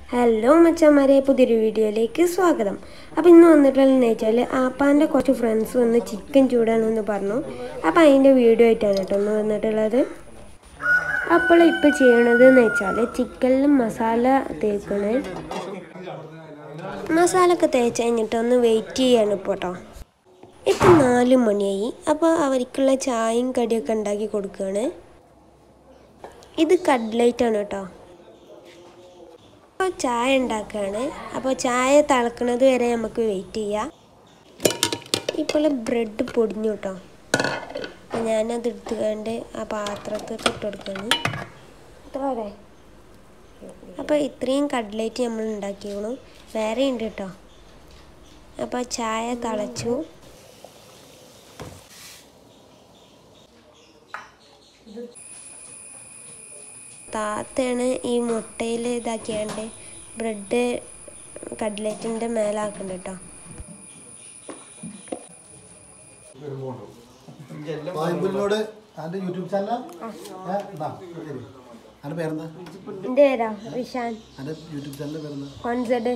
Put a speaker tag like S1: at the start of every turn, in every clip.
S1: Hello മച്ചന്മാരെ പുതിയൊരു വീഡിയോയിലേക്ക് സ്വാഗതം അപ്പോൾ ഇന്ന് വന്നിട്ടുള്ളതെന്ന് വെച്ചാൽ ആപ്പാൻ്റെ കുറച്ച് ഫ്രണ്ട്സ് വന്ന് ചിക്കൻ ചൂടാണെന്ന് പറഞ്ഞു അപ്പോൾ അതിൻ്റെ വീഡിയോ ആയിട്ടാണ് കേട്ടോ ഒന്ന് വന്നിട്ടുള്ളത് അപ്പോൾ ഇപ്പോൾ ചെയ്യണത് എന്ന് വെച്ചാൽ ചിക്കനിൽ മസാല തേക്കണേ മസാല ഒക്കെ തേച്ച് കഴിഞ്ഞിട്ട് ഒന്ന് വെയിറ്റ് ചെയ്യാണ് ഇപ്പോൾ കേട്ടോ ഇപ്പം നാല് മണിയായി അപ്പോൾ അവർക്കുള്ള ചായയും കടിയൊക്കെ ഉണ്ടാക്കി കൊടുക്കുകയാണ് ഇത് കട്ട്ലൈറ്റ് ആണ് കേട്ടോ അപ്പോൾ ചായ ഉണ്ടാക്കുകയാണ് അപ്പോൾ ചായ തിളക്കണത് വരെ നമുക്ക് വെയിറ്റ് ചെയ്യാം ഇപ്പോൾ ബ്രെഡ് പൊടിഞ്ഞു കേട്ടോ അപ്പോൾ ഞാനത് എടുത്തുകൊണ്ട് ആ പാത്രത്തിൽ ഇട്ട് കൊടുക്കുകയാണ് ഇത്ര വരെ അപ്പോൾ ഇത്രയും കട്ട്ലേറ്റ് നമ്മൾ ഉണ്ടാക്കിയോളൂ വേറെ ഉണ്ട് കേട്ടോ അപ്പോൾ ചായ തിളച്ചു താത്തയാണ് ഈ മുട്ടയിൽ ഇതാക്കിയാണ്ട് ബ്രെഡ് കട്ട്ലറ്റിൻ്റെ മേലാക്കുന്നുണ്ട് കേട്ടോ
S2: ബൈബിളിനോട് അതിന്റെ യൂട്യൂബ് ചാനലാ അതിന്റെ പേരെന്താ
S1: എൻ്റെ പേരാ റിഷാൻ
S2: അതിന്റെ യൂട്യൂബ് ചാനലിന്റെ പേരെന്താ
S1: കോൺസെഡ്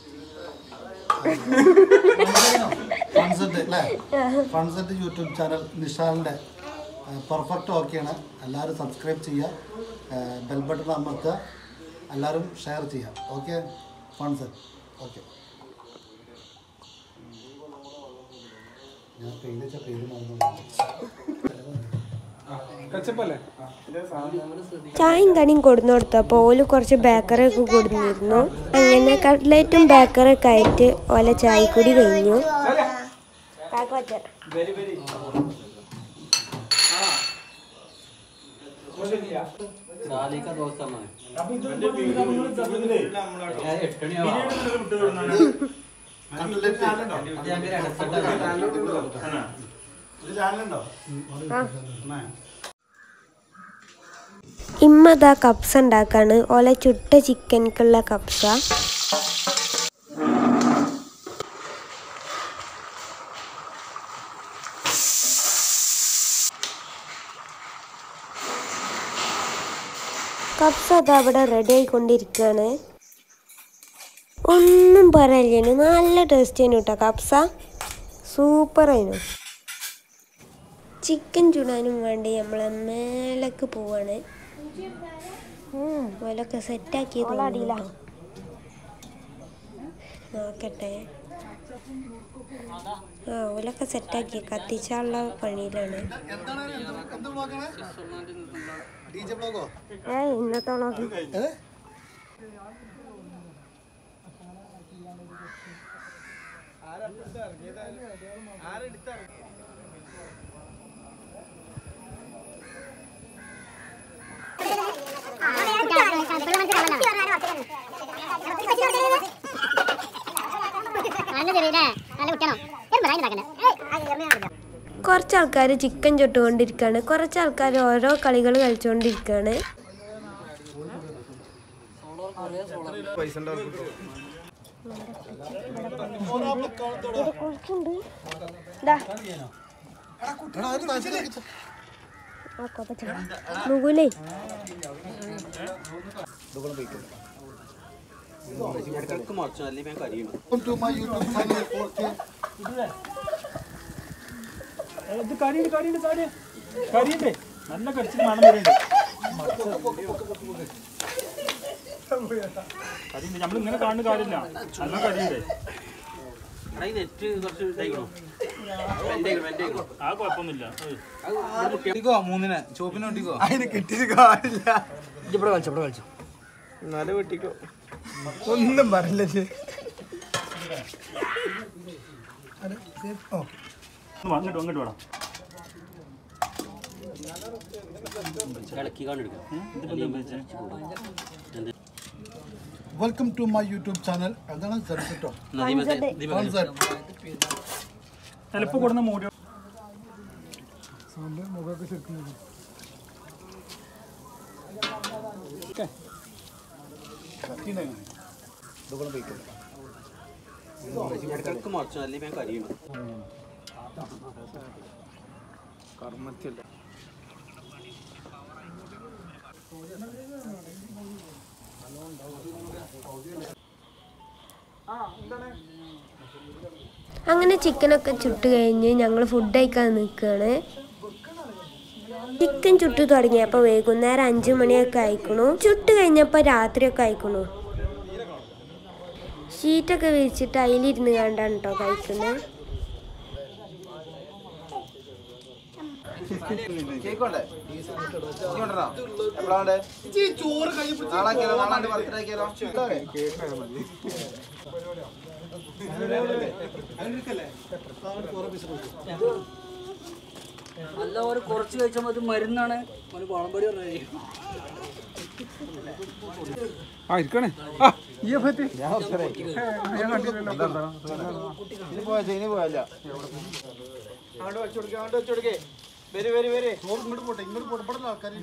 S2: ഫൺസെറ്റ് അല്ലേ ഫൺസെറ്റ് യൂട്യൂബ് ചാനൽ നിഷാലിന്റെ പെർഫെക്റ്റ് ഓക്കെയാണ് എല്ലാവരും സബ്സ്ക്രൈബ് ചെയ്യുക ബെൽ ബട്ടൺ അമർത്തുക എല്ലാവരും ഷെയർ ചെയ്യുക ഓക്കെ ഫൺസെറ്റ് ഓക്കെ ഞാൻ പേര് വെച്ച പേര് മറന്നു
S1: ചായയും കടിയും കൊടുന്നു കൊടുത്തപ്പോൾ ഓല് കുറച്ച് ബേക്കറി ഒക്കെ കൊടുന്നിരുന്നു അങ്ങനെ കട്ട്ലറ്റും ബേക്കറി ഒക്കെ ആയിട്ട് ഓല ചായക്കുടി കഴിഞ്ഞു
S3: साली का दोस्त है मैं
S2: കട്ട്ലറ്റ്
S3: അത് ഞാൻ ഇടപെട്ട
S2: ഇത് ചാനലുണ്ടോ
S1: ഇമ്മതാ കപ്സ ഉണ്ടാക്കാണ് ഓല ചുട്ട ചിക്കൻക്കുള്ള കപ്സ കപ്സ അതാ അവിടെ റെഡി ആയിക്കൊണ്ടിരിക്കുകയാണ് ഒന്നും പറയല്ലേനു നല്ല ടേസ്റ്റ് ആയിരുന്നു കേട്ടോ കപ്സ സൂപ്പർ ആയിരുന്നു ചിക്കൻ ചുടാനും വേണ്ടി നമ്മൾ മേലേക്ക് പോവാണ് ഓലൊക്കെ സെറ്റാക്കി നോക്കട്ടെ ആ ഓലൊക്കെ സെറ്റാക്കി കത്തിച്ചാനുള്ള പണിയിലാണ്
S2: എന്താണ് എന്ത് എന്ത് ബ്ലോഗാണ് ഡി ജെ ബ്ലോഗോ
S1: ഏ ഇന്നത്തോളം
S2: ഏ
S4: നല്ല ചെറിയല്ലേ നല്ല കുട്ടണോ
S1: കുറച്ച് ആൾക്കാർ ചിക്കൻ ചുട്ടുകൊണ്ടിരിക്കുകയാണ് കുറച്ച് ആൾക്കാർ ഓരോ കളികൾ കളിച്ചുകൊണ്ടിരിക്കുകയാണ്
S2: എടാ അത് കാണിച്ചില്ലേ
S1: മുകുലേ
S3: ഇടക്കിടക്ക് മറിച്ചു അല്ലെങ്കിൽ ഞാൻ കരിയണം
S2: Welcome to my YouTube channel 4K.
S5: ഇത് കരിയുണ്ട് കരിയുണ്ട് സാരി കരിയുണ്ട് നല്ല കടിച്ചിട്ട് മണം വരുന്നുണ്ട് കരിയുണ്ട് നമ്മൾ ഇങ്ങനെ കാണുന്ന കാര്യമില്ല നല്ല കരിയുണ്ട്
S3: എടാ ഈ നെറ്റ് കുറച്ച് ഇതായിക്കണോ വെൻ്റെ വെൻ്റെ
S5: ആ കുഴപ്പമൊന്നുമില്ല ഏയ്.
S6: ഒട്ടിക്കോ മൂന്നിനെ ചോപ്പിനെ ഒട്ടിക്കോ
S2: അതിന് കിട്ടിയിട്ട് കാര്യമില്ല
S6: ഇവിടെ കളിച്ചോ ഇവിടെ കളിച്ചോ
S2: എന്നാലും വെട്ടിക്കോ ഒന്നും പറയില്ലേ ഓക്കെ
S5: ഒന്ന് വാ, അങ്ങോട്ട് വാ, അങ്ങോട്ട് വേണം
S3: ഇളക്കി കണ്ടെടുക്കാം
S2: welcome to my YouTube channel അതാണ് സെർച്ചിട്ടോ
S5: ചിലപ്പോൾ കൊടുന്ന മൂടി
S2: മുഖമൊക്കെ ശരിക്കും
S3: ഇടക്കിടക്ക് മറിച്ചു അല്ലെങ്കിൽ ഞാൻ കരിയണം
S2: കർമ്മത്തില്ല
S1: അങ്ങനെ ചിക്കനൊക്കെ ചുട്ട് കഴിഞ്ഞ് ഞങ്ങൾ ഫുഡ് കഴിക്കാൻ നിൽക്കുകയാണ് ചിക്കൻ ചുട്ട് തുടങ്ങിയപ്പോൾ വൈകുന്നേരം അഞ്ചു മണിയൊക്കെ അയക്കണു ചുട്ട് കഴിഞ്ഞപ്പോൾ രാത്രിയൊക്കെ അയക്കണു ഷീറ്റൊക്കെ വിരിച്ചിട്ട് അതിലിരുന്ന് കണ്ടാണ് കേട്ടോ കഴിക്കുന്നത്
S6: കേക്ക് വേണ്ടേ നീ കൊണ്ടുവരണോ? എപ്പോഴാ വേണ്ടേ? നാളെ ആക്കിയാലോ? നാളെ എൻ്റെ birthday ആക്കിയാലോ?
S7: അല്ല ഒരു കുറച്ച് കഴിച്ചാൽ മതി മരുന്നാണ് ഒരു പഴംപൊരി പറഞ്ഞു
S5: ആ ഇരിക്കണേ ആ ഈ പറ്റി
S6: ഇനി പോയാ ഇനി പോയല്ല
S2: അങ്ങോട്ട് വെച്ചു കൊടുക്കുക അങ്ങോട്ട് വെച്ചു കൊടുക്കേ വരി വരി വരി ചോറ് ഇങ്ങോട്ട് പോട്ടെ ഇങ്ങോട്ട് പോട്ടെ ഇവിടെ ആൾക്കാർ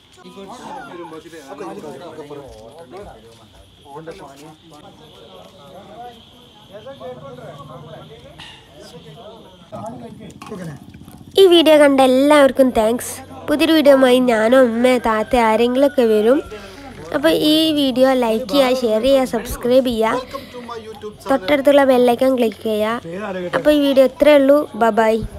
S1: ഈ വീഡിയോ കണ്ട എല്ലാവർക്കും താങ്ക്സ് പുതിയൊരു വീഡിയോയുമായി ഞാനോ അമ്മ താത്ത ആരെങ്കിലുമൊക്കെ വരും അപ്പോൾ ഈ വീഡിയോ ലൈക്ക് ചെയ്യുക ഷെയർ ചെയ്യുക സബ്സ്ക്രൈബ് ചെയ്യുക തൊട്ടടുത്തുള്ള ബെല്ലൈക്കൺ ക്ലിക്ക് ചെയ്യുക അപ്പോൾ ഈ വീഡിയോ ഇത്രയേ ഉള്ളൂ ബ ബൈ